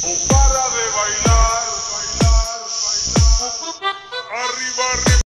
Para de bailar, bailar, bailar. Arriba, arriba,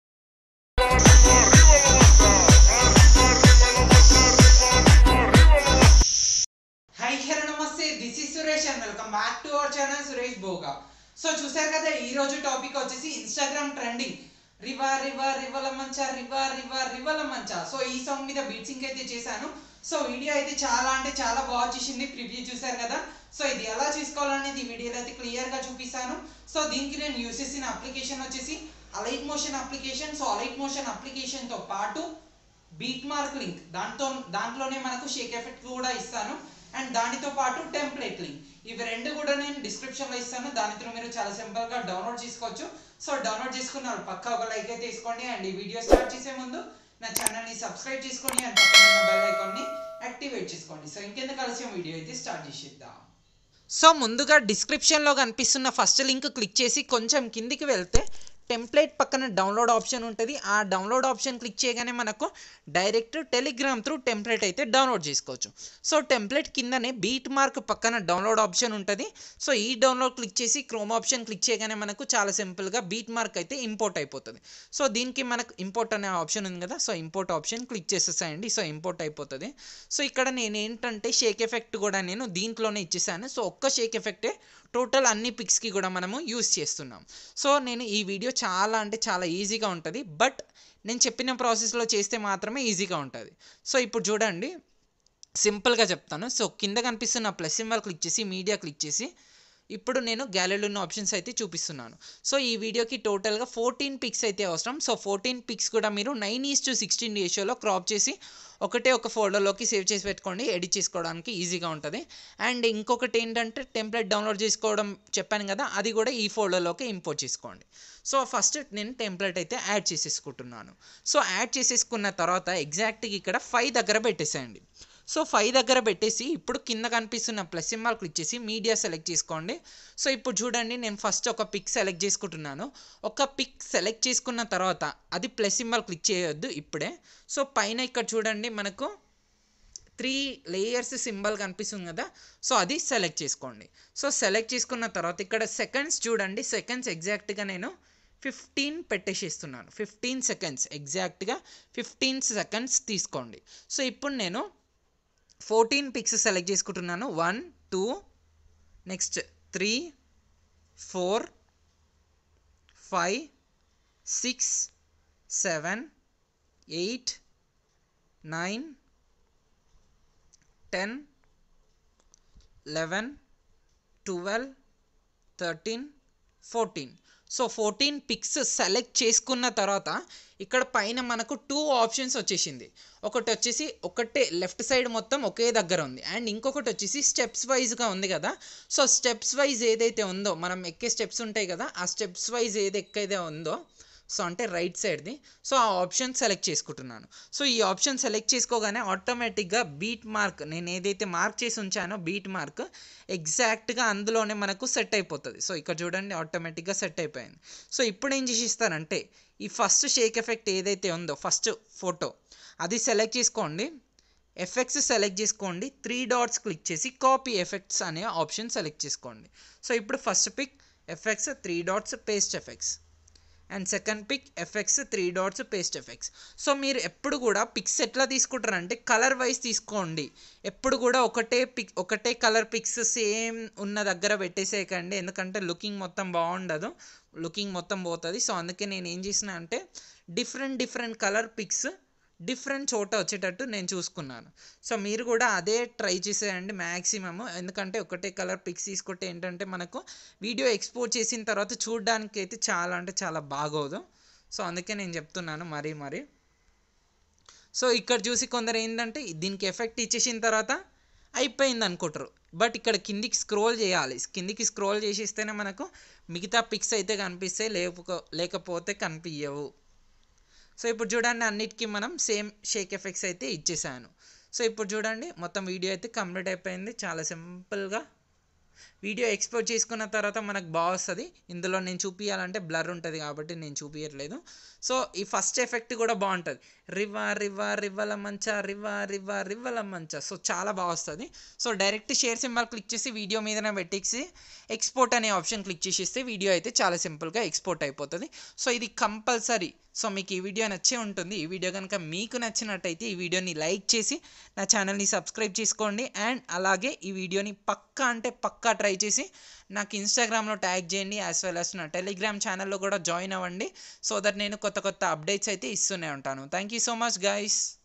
arriba, arriba la masa. Arriba, arriba la masa, arriba, arriba, arriba la masa. Hi hello namaste this is Suresh and welcome back to our channel Suresh Boga so చూసారు కదా ఈ రోజు topic వచ్చేసి Instagram trending రివా రివా రివల మంచ రివా రివా రివల మంచ సో ఈ సాంగ్ మీద బీట్సింగ్ అయితే చేశాను సో వీడియో అయితే చాలా అంటే చాలా బాగా చేసింది ప్రివ్యూ చూసారు కదా సో ఇది ఎలా చేసుకోవాలనేది ఈ వీడియోలో అయితే క్లియర్ గా చూపిస్తాను సో దీనికి నేను యూస్ చేసిన అప్లికేషన్ వచ్చేసి Alight Motion application so Alight Motion application తో పాటు బీట్ మార్క్ లింక్ దాంతో దాంట్లోనే మనకు షేక్ ఎఫెక్ట్ కూడా ఇస్తాను అండ్ దానితో పాటు టెంప్లెట్ లింక్ ఇవి రెండు కూడా నేను డిస్క్రిప్షన్ లో ఇస్తాను దానితో మీరు చాలా సింపుల్ గా డౌన్లోడ్ చేసుకోవచ్చు సో డౌన్లోడ్ చేసుకున్నారు పక్కా ఒక లైక్ అయితే తీసుకోండి అండ్ ఈ వీడియో స్టార్ట్ చేసే ముందు నా ఛానల్ ని సబ్స్క్రైబ్ చేసుకోండి అండ్ పక్కన ఉన్న బెల్ ఐకాన్ ని యాక్టివేట్ చేసుకోండి సో ఇంకెందుకు కలిసి వీడియో అయితే స్టార్ట్ చేసేద్దాం సో ముందుగా డిస్క్రిప్షన్లో కనిపిస్తున్న ఫస్ట్ లింక్ క్లిక్ చేసి కొంచెం కిందికి వెళ్తే టెంప్లెట్ పక్కన డౌన్లోడ్ ఆప్షన్ ఉంటుంది ఆ డౌన్లోడ్ ఆప్షన్ క్లిక్ చేయగానే మనకు డైరెక్ట్ టెలిగ్రామ్ త్రూ టెంప్లెట్ అయితే డౌన్లోడ్ చేసుకోవచ్చు సో టెంప్లెట్ కిందనే బీట్ మార్క్ పక్కన డౌన్లోడ్ ఆప్షన్ ఉంటుంది సో ఈ డౌన్లోడ్ క్లిక్ చేసి క్రోమ్ ఆప్షన్ క్లిక్ చేయగానే మనకు చాలా సింపుల్గా బీట్ మార్క్ అయితే ఇంపోర్ట్ అయిపోతుంది సో దీనికి మనకు ఇంపోర్ట్ అనే ఆప్షన్ ఉంది కదా సో ఇంపోర్ట్ ఆప్షన్ క్లిక్ చేసేసాయండి సో ఇంపోర్ట్ అయిపోతుంది సో ఇక్కడ నేను ఏంటంటే షేక్ ఎఫెక్ట్ కూడా నేను దీంట్లోనే ఇచ్చేసాను సో ఒక్క షేక్ ఎఫెక్టే టోటల్ అన్ని పిక్స్కి కూడా మనము యూస్ చేస్తున్నాం సో నేను ఈ వీడియో చాలా అంటే చాలా ఈజీగా ఉంటుంది బట్ నేను చెప్పిన ప్రాసెస్లో చేస్తే మాత్రమే ఈజీగా ఉంటుంది సో ఇప్పుడు చూడండి సింపుల్గా చెప్తాను సో కింద కనిపిస్తున్న ప్లస్ సింబల్ క్లిక్ చేసి మీడియా క్లిక్ చేసి ఇప్పుడు నేను గ్యాలరీలో ఉన్న ఆప్షన్స్ అయితే చూపిస్తున్నాను సో ఈ వీడియోకి టోటల్గా ఫోర్టీన్ పిక్స్ అయితే అవసరం సో ఫోర్టీన్ పిక్స్ కూడా మీరు నైన్ ఈస్ టు సిక్స్టీన్ రేషియోలో క్రాప్ చేసి ఒకటే ఒక ఫోల్డర్లోకి సేవ్ చేసి పెట్టుకోండి ఎడిట్ చేసుకోవడానికి ఈజీగా ఉంటుంది అండ్ ఇంకొకటి ఏంటంటే టెంప్లెట్ డౌన్లోడ్ చేసుకోవడం చెప్పాను కదా అది కూడా ఈ ఫోల్డర్లోకి ఇంపోర్ట్ చేసుకోండి సో ఫస్ట్ నేను టెంప్లెట్ అయితే యాడ్ చేసేసుకుంటున్నాను సో యాడ్ చేసేసుకున్న తర్వాత ఎగ్జాక్ట్గా ఇక్కడ ఫైవ్ దగ్గర పెట్టేసేయండి సో ఫైవ్ దగ్గర పెట్టేసి ఇప్పుడు కింద కనిపిస్తున్న ప్లస్ సింబల్ క్లిక్ చేసి మీడియా సెలెక్ట్ చేసుకోండి సో ఇప్పుడు చూడండి నేను ఫస్ట్ ఒక పిక్ సెలెక్ట్ చేసుకుంటున్నాను ఒక పిక్ సెలెక్ట్ చేసుకున్న తర్వాత అది ప్లస్ సింబల్ క్లిక్ చేయొద్దు ఇప్పుడే సో పైన ఇక్కడ చూడండి మనకు త్రీ లేయర్స్ సింబల్ కనిపిస్తుంది కదా సో అది సెలెక్ట్ చేసుకోండి సో సెలెక్ట్ చేసుకున్న తర్వాత ఇక్కడ సెకండ్స్ చూడండి సెకండ్స్ ఎగ్జాక్ట్గా నేను ఫిఫ్టీన్ పెట్టేసేస్తున్నాను ఫిఫ్టీన్ సెకండ్స్ ఎగ్జాక్ట్గా ఫిఫ్టీన్ సెకండ్స్ తీసుకోండి సో ఇప్పుడు నేను ఫోర్టీన్ పిక్స్ సెలెక్ట్ చేసుకుంటున్నాను one two next three four five six seven eight nine ten eleven twelve thirteen fourteen so fourteen pics select చేసుకున్న తర్వాత ఇక్కడ పైన మనకు టూ ఆప్షన్స్ వచ్చేసింది ఒకటి వచ్చేసి ఒకటే లెఫ్ట్ సైడ్ మొత్తం ఒకే దగ్గర ఉంది అండ్ ఇంకొకటి వచ్చేసి స్టెప్స్ వైజ్గా ఉంది కదా సో స్టెప్స్ వైజ్ ఏదైతే ఉందో మనం ఎక్కే స్టెప్స్ ఉంటాయి కదా ఆ స్టెప్స్ వైజ్ ఏది ఎక్కైతే ఉందో సో అంటే రైట్ సైడ్ది సో ఆ ఆప్షన్ సెలెక్ట్ చేసుకుంటున్నాను సో ఈ ఆప్షన్ సెలెక్ట్ చేసుకోగానే ఆటోమేటిక్గా బీట్ మార్క్ నేను ఏదైతే మార్క్ చేసి ఉంచానో బీట్ మార్క్ ఎగ్జాక్ట్గా అందులోనే మనకు సెట్ అయిపోతుంది సో ఇక్కడ చూడండి ఆటోమేటిక్గా సెట్ అయిపోయింది సో ఇప్పుడు ఏం చేసి ఇస్తారంటే ఈ ఫస్ట్ షేక్ ఎఫెక్ట్ ఏదైతే ఉందో ఫస్ట్ ఫోటో అది సెలెక్ట్ చేసుకోండి ఎఫెక్ట్స్ సెలెక్ట్ చేసుకోండి త్రీ డాట్స్ క్లిక్ చేసి కాపీ ఎఫెక్ట్స్ అనే ఆప్షన్ సెలెక్ట్ చేసుకోండి సో ఇప్పుడు first pic effects three dots paste effects and second pic effects three dots paste effects so మీరు ఎప్పుడు కూడా పిక్స్ ఎట్లా తీసుకుంటారంటే కలర్ వైజ్ తీసుకోండి ఎప్పుడు కూడా ఒకటే పిక్ ఒకటే కలర్ పిక్స్ సేమ్ ఉన్న దగ్గర పెట్టేసేయకండి ఎందుకంటే లుకింగ్ మొత్తం బాగుండదు లుకింగ్ మొత్తం పోతుంది సో అందుకే నేను ఏం చేసిన అంటే different different colour pics different చోట వచ్చేటట్టు నేను చూసుకున్నాను సో మీరు కూడా అదే ట్రై చేసేయండి మ్యాక్సిమమ్ ఎందుకంటే ఒకటే కలర్ పిక్స్ తీసుకుంటే ఏంటంటే మనకు వీడియో ఎక్స్పోర్ట్ చేసిన తర్వాత చూడడానికి అయితే చాలా అంటే చాలా బాగోదు సో అందుకే నేను చెప్తున్నాను మరీ మరీ సో ఇక్కడ చూసి కొందరు ఏంటంటే దీనికి ఎఫెక్ట్ ఇచ్చేసిన తర్వాత అయిపోయింది అనుకుంటారు బట్ ఇక్కడ కిందికి స్క్రోల్ చేయాలి కిందికి స్క్రోల్ చేసిస్తేనే మనకు మిగతా పిక్స్ అయితే కనిపిస్తాయి లేకపో లేకపోతే కనిపించవు సో ఇప్పుడు చూడండి అన్నిటికీ మనం సేమ్ షేక్ ఎఫెక్ట్స్ అయితే ఇచ్చేసాను సో ఇప్పుడు చూడండి మొత్తం వీడియో అయితే కంప్లీట్ అయిపోయింది చాలా సింపుల్గా వీడియో ఎక్స్పోర్ట్ చేసుకున్న తర్వాత మనకు బాగా వస్తుంది ఇందులో నేను చూపించాలంటే బ్లర్ ఉంటుంది కాబట్టి నేను చూపించట్లేదు సో ఈ ఫస్ట్ ఎఫెక్ట్ కూడా బాగుంటుంది రివా రివా రివ్వల మంచ రివా రివా రివ్వల మంచ సో చాలా బాగా వస్తుంది so direct share symbol click చేసి వీడియో మీదనే పెట్టేసి ఎక్స్పోర్ట్ అనే ఆప్షన్ క్లిక్ చేసేస్తే వీడియో అయితే చాలా సింపుల్గా ఎక్స్పోర్ట్ అయిపోతుంది సో ఇది కంపల్సరీ సో మీకు ఈ వీడియో నచ్చే ఉంటుంది ఈ వీడియో కనుక మీకు నచ్చినట్టయితే ఈ వీడియోని లైక్ చేసి నా ఛానల్ని సబ్స్క్రైబ్ చేసుకోండి అండ్ అలాగే ఈ వీడియోని పక్కా అంటే పక్కా ట్రై చేసి నాకు ఇన్స్టాగ్రామ్లో ట్యాగ్ చేయండి యాజ్ వెల్ యాజ్ నా టెలిగ్రామ్ ఛానల్లో కూడా జాయిన్ అవ్వండి సో దట్ నేను కొత్త కొత్త అప్డేట్స్ అయితే ఇస్తూనే ఉంటాను thank you so much guys